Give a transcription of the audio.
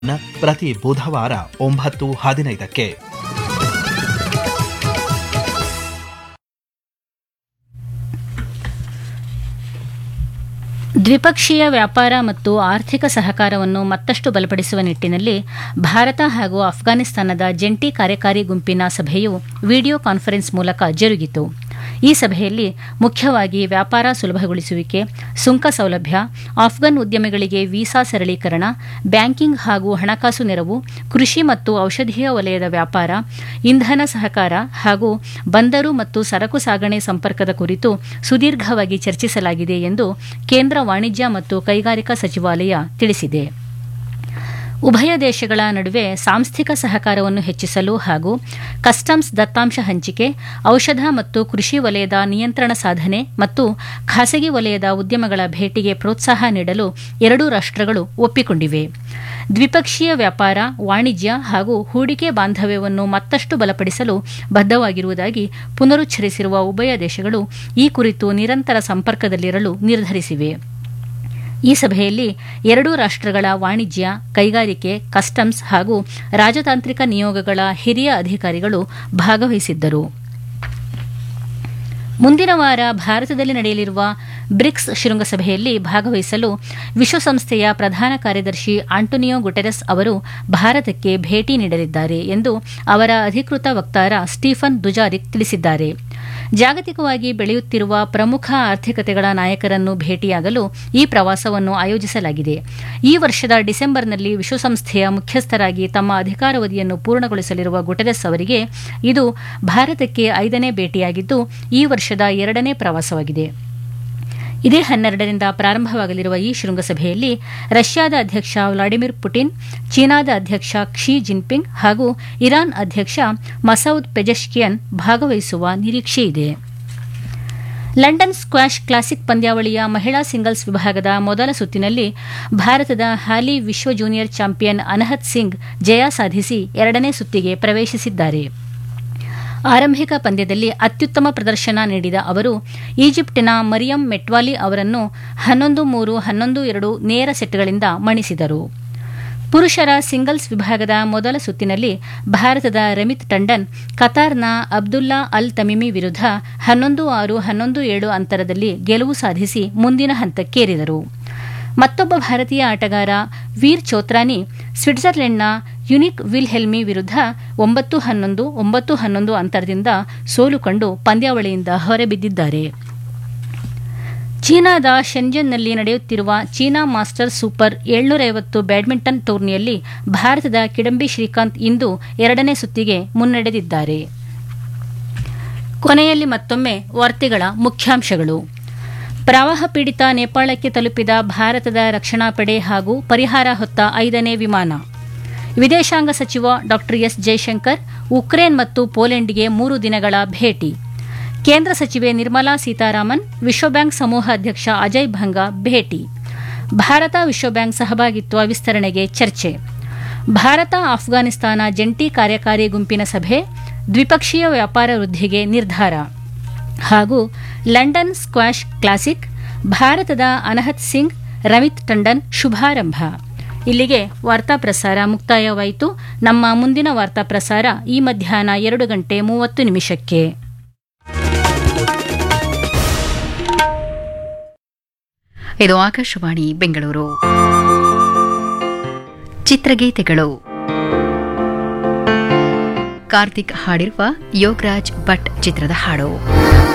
ನ ಪ್ರತಿ ಬುಧವಾರ ಒಂಬತ್ತು ಹದಿನೈದಕ್ಕೆ ದ್ವಿಪಕ್ಷೀಯ ವ್ಯಾಪಾರ ಮತ್ತು ಆರ್ಥಿಕ ಸಹಕಾರವನ್ನು ಮತ್ತಷ್ಟು ಬಲಪಡಿಸುವ ನಿಟ್ಟಿನಲ್ಲಿ ಭಾರತ ಹಾಗೂ ಅಫ್ಘಾನಿಸ್ತಾನದ ಜಂಟಿ ಕಾರ್ಯಕಾರಿ ಗುಂಪಿನ ಸಭೆಯು ವಿಡಿಯೋ ಕಾನ್ಫರೆನ್ಸ್ ಮೂಲಕ ಜರುಗಿತು ಈ ಸಭೆಯಲ್ಲಿ ಮುಖ್ಯವಾಗಿ ವ್ಯಾಪಾರ ಸುಲಭಗೊಳಿಸುವಿಕೆ ಸುಂಕ ಸೌಲಭ್ಯ ಆಫ್ಘನ್ ಉದ್ಯಮಿಗಳಿಗೆ ವೀಸಾ ಸರಳೀಕರಣ ಬ್ಯಾಂಕಿಂಗ್ ಹಾಗೂ ಹಣಕಾಸು ನೆರವು ಕೃಷಿ ಮತ್ತು ಔಷಧೀಯ ವಲಯದ ವ್ಯಾಪಾರ ಇಂಧನ ಸಹಕಾರ ಹಾಗೂ ಬಂದರು ಮತ್ತು ಸರಕು ಸಾಗಣೆ ಸಂಪರ್ಕದ ಕುರಿತು ಸುದೀರ್ಘವಾಗಿ ಚರ್ಚಿಸಲಾಗಿದೆ ಎಂದು ಕೇಂದ್ರ ವಾಣಿಜ್ಯ ಮತ್ತು ಕೈಗಾರಿಕಾ ಸಚಿವಾಲಯ ತಿಳಿಸಿದೆ ಉಭಯ ದೇಶಗಳ ನಡುವೆ ಸಾಂಸ್ಥಿಕ ಸಹಕಾರವನ್ನು ಹೆಚ್ಚಿಸಲು ಹಾಗೂ ಕಸ್ಟಮ್ಸ್ ದತ್ತಾಂಶ ಹಂಚಿಕೆ ಔಷಧ ಮತ್ತು ಕೃಷಿ ವಲಯದ ನಿಯಂತ್ರಣ ಸಾಧನೆ ಮತ್ತು ಖಾಸಗಿ ವಲಯದ ಉದ್ಯಮಗಳ ಭೇಟಿಗೆ ಪ್ರೋತ್ಸಾಹ ನೀಡಲು ಎರಡೂ ರಾಷ್ಟ್ರಗಳು ಒಪ್ಪಿಕೊಂಡಿವೆ ದ್ವಿಪಕ್ಷೀಯ ವ್ಯಾಪಾರ ವಾಣಿಜ್ಯ ಹಾಗೂ ಹೂಡಿಕೆ ಬಾಂಧವ್ಯವನ್ನು ಮತ್ತಷ್ಟು ಬಲಪಡಿಸಲು ಬದ್ಧವಾಗಿರುವುದಾಗಿ ಪುನರುಚ್ಚರಿಸಿರುವ ಉಭಯ ದೇಶಗಳು ಈ ಕುರಿತು ನಿರಂತರ ಸಂಪರ್ಕದಲ್ಲಿರಲು ನಿರ್ಧರಿಸಿವೆ ಈ ಸಭೆಯಲ್ಲಿ ಎರಡೂ ರಾಷ್ಟ್ರಗಳ ವಾಣಿಜ್ಯ ಕೈಗಾರಿಕೆ ಕಸ್ಟಮ್ಸ್ ಹಾಗೂ ರಾಜತಾಂತ್ರಿಕ ನಿಯೋಗಗಳ ಹಿರಿಯ ಅಧಿಕಾರಿಗಳು ಭಾಗವಹಿಸಿದ್ದರು ಮುಂದಿನ ವಾರ ಭಾರತದಲ್ಲಿ ನಡೆಯಲಿರುವ ಬ್ರಿಕ್ಸ್ ಶೃಂಗಸಭೆಯಲ್ಲಿ ಭಾಗವಹಿಸಲು ವಿಶ್ವಸಂಸ್ಥೆಯ ಪ್ರಧಾನ ಕಾರ್ಯದರ್ಶಿ ಆಂಟೋನಿಯೋ ಗುಟೆರಸ್ ಅವರು ಭಾರತಕ್ಕೆ ಭೇಟಿ ನೀಡಲಿದ್ದಾರೆ ಎಂದು ಅವರ ಅಧಿಕೃತ ವಕ್ತಾರ ಸ್ಟೀಫನ್ ದುಜಾರಿಕ್ ತಿಳಿಸಿದ್ದಾರೆ ಜಾಗತಿಕವಾಗಿ ಬೆಳೆಯುತ್ತಿರುವ ಪ್ರಮುಖ ಆರ್ಥಿಕತೆಗಳ ನಾಯಕರನ್ನು ಭೇಟಿಯಾಗಲು ಈ ಪ್ರವಾಸವನ್ನು ಆಯೋಜಿಸಲಾಗಿದೆ ಈ ವರ್ಷದ ಡಿಸೆಂಬರ್ನಲ್ಲಿ ವಿಶ್ವಸಂಸ್ಥೆಯ ಮುಖ್ಯಸ್ಥರಾಗಿ ತಮ್ಮ ಅಧಿಕಾರಾವಧಿಯನ್ನು ಪೂರ್ಣಗೊಳಿಸಲಿರುವ ಗುಟೆರಸ್ ಅವರಿಗೆ ಇದು ಭಾರತಕ್ಕೆ ಐದನೇ ಭೇಟಿಯಾಗಿದ್ದು ಈ ವರ್ಷದ ಎರಡನೇ ಪ್ರವಾಸವಾಗಿದೆ ಇದೇ ಹನ್ನೆರಡರಿಂದ ಪ್ರಾರಂಭವಾಗಲಿರುವ ಈ ಶೃಂಗಸಭೆಯಲ್ಲಿ ರಷ್ಯಾದ ಅಧ್ಯಕ್ಷ ವ್ಲಾಡಿಮಿರ್ ಪುಟಿನ್ ಚೀನಾದ ಅಧ್ಯಕ್ಷ ಕ್ಷಿ ಜಿನ್ಪಿಂಗ್ ಹಾಗೂ ಇರಾನ್ ಅಧ್ಯಕ್ಷ ಮಸೌದ್ ಪೆಜೆಶ್ಕಿಯನ್ ಭಾಗವಹಿಸುವ ನಿರೀಕ್ಷೆಯಿದೆ ಲಂಡನ್ ಸ್ಕ್ವಾಷ್ ಕ್ಲಾಸಿಕ್ ಪಂದ್ಯಾವಳಿಯ ಮಹಿಳಾ ಸಿಂಗಲ್ಸ್ ವಿಭಾಗದ ಮೊದಲ ಸುತ್ತಿನಲ್ಲಿ ಭಾರತದ ಹಾಲಿ ವಿಶ್ವ ಜೂನಿಯರ್ ಚಾಂಪಿಯನ್ ಅನಹತ್ ಸಿಂಗ್ ಜಯ ಸಾಧಿಸಿ ಎರಡನೇ ಸುತ್ತಿಗೆ ಪ್ರವೇಶಿಸಿದ್ದಾರೆ ಆರಂಭಿಕ ಪಂದ್ಯದಲ್ಲಿ ಅತ್ಯುತ್ತಮ ಪ್ರದರ್ಶನ ನೀಡಿದ ಅವರು ಈಜಿಪ್ಟಿನ ಮರಿಯಂ ಮೆಟ್ವಾಲಿ ಅವರನ್ನು ಹನ್ನೊಂದು ಮೂರು ಹನ್ನೊಂದು ಎರಡು ನೇರ ಸೆಟ್ಗಳಿಂದ ಮಣಿಸಿದರು ಪುರುಷರ ಸಿಂಗಲ್ಸ್ ವಿಭಾಗದ ಮೊದಲ ಸುತ್ತಿನಲ್ಲಿ ಭಾರತದ ರಮಿತ್ ಟಂಡನ್ ಕತಾರ್ನ ಅಬ್ದುಲ್ಲಾ ಅಲ್ ತಮಿಮಿ ವಿರುದ್ಧ ಹನ್ನೊಂದು ಆರು ಹನ್ನೊಂದು ಏಳು ಅಂತರದಲ್ಲಿ ಗೆಲುವು ಸಾಧಿಸಿ ಮುಂದಿನ ಹಂತಕ್ಕೇರಿದರು ಮತ್ತೊಬ್ಬ ಭಾರತೀಯ ಆಟಗಾರ ವೀರ್ ಚೋತ್ರಾನಿ ಸ್ವಿಟ್ಜರ್ಲೆಂಡ್ನ ಯುನಿಕ್ ವಿಲ್ ಹೆಲ್ಮಿ ವಿರುದ್ಧ ಒಂಬತ್ತು ಹನ್ನೊಂದು ಒಂಬತ್ತು ಹನ್ನೊಂದು ಅಂತರದಿಂದ ಸೋಲು ಕಂಡು ಪಂದ್ಯಾವಳಿಯಿಂದ ಹೊರಬಿದ್ದಿದ್ದಾರೆ ಚೀನಾದ ಶೆಂಜನ್ನಲ್ಲಿ ನಡೆಯುತ್ತಿರುವ ಚೀನಾ ಮಾಸ್ಟರ್ ಸೂಪರ್ ಏಳ್ನೂರೈವತ್ತು ಬ್ಯಾಡ್ಮಿಂಟನ್ ಟೂರ್ನಿಯಲ್ಲಿ ಭಾರತದ ಕಿಡಂಬಿ ಶ್ರೀಕಾಂತ್ ಇಂದು ಎರಡನೇ ಸುತ್ತಿಗೆ ಮುನ್ನಡೆದಿದ್ದಾರೆ ಕೊನೆಯಲ್ಲಿ ಮತ್ತೊಮ್ಮೆ ವಾರ್ತೆಗಳ ಮುಖ್ಯಾಂಶಗಳು ಪ್ರವಾಹ ಪೀಡಿತ ನೇಪಾಳಕ್ಕೆ ತಲುಪಿದ ಭಾರತದ ರಕ್ಷಣಾ ಪಡೆ ಹಾಗೂ ಪರಿಹಾರ ಹೊತ್ತ ಐದನೇ ವಿಮಾನ ವಿದೇಶಾಂಗ ಸಚಿವ ಡಾ ಎಸ್ ಜೈಶಂಕರ್ ಉಕ್ರೇನ್ ಮತ್ತು ಪೋಲೆಂಡ್ಗೆ ಮೂರು ದಿನಗಳ ಭೇಟಿ ಕೇಂದ್ರ ಸಚಿವೆ ನಿರ್ಮಲಾ ಸೀತಾರಾಮನ್ ವಿಶ್ವಬ್ಯಾಂಕ್ ಸಮೂಹ ಅಧ್ಯಕ್ಷ ಅಜಯ್ ಭಂಗಾ ಭೇಟಿ ಭಾರತ ವಿಶ್ವಬ್ಯಾಂಕ್ ಸಹಭಾಗಿತ್ವ ವಿಸ್ತರಣೆಗೆ ಚರ್ಚೆ ಭಾರತ ಆಫ್ಘಾನಿಸ್ತಾನ ಜಂಟಿ ಕಾರ್ಯಕಾರಿ ಗುಂಪಿನ ಸಭೆ ದ್ವಿಪಕ್ಷೀಯ ವ್ಯಾಪಾರ ವೃದ್ಧಿಗೆ ನಿರ್ಧಾರ ಹಾಗೂ ಲಂಡನ್ ಸ್ಕ್ವಾಷ್ ಕ್ಲಾಸಿಕ್ ಭಾರತದ ಅನಹತ್ ಸಿಂಗ್ ರಮಿತ್ ಟಂಡನ್ ಶುಭಾರಂಭ ಇಲ್ಲಿಗೆ ವಾರ್ತಾ ಪ್ರಸಾರ ಮುಕ್ತಾಯವಾಯಿತು ನಮ್ಮ ಮುಂದಿನ ವಾರ್ತಾ ಪ್ರಸಾರ ಈ ಮಧ್ಯಾಹ್ನ ಎರಡು ಗಂಟೆ ಮೂವತ್ತು ನಿಮಿಷಕ್ಕೆ ಇದು ಆಕಾಶವಾಣಿ ಬೆಂಗಳೂರು ಚಿತ್ರಗೀತೆಗಳು ಕಾರ್ತಿಕ್ ಹಾಡಿರುವ ಯೋಗರಾಜ್ ಭಟ್ ಚಿತ್ರದ ಹಾಡು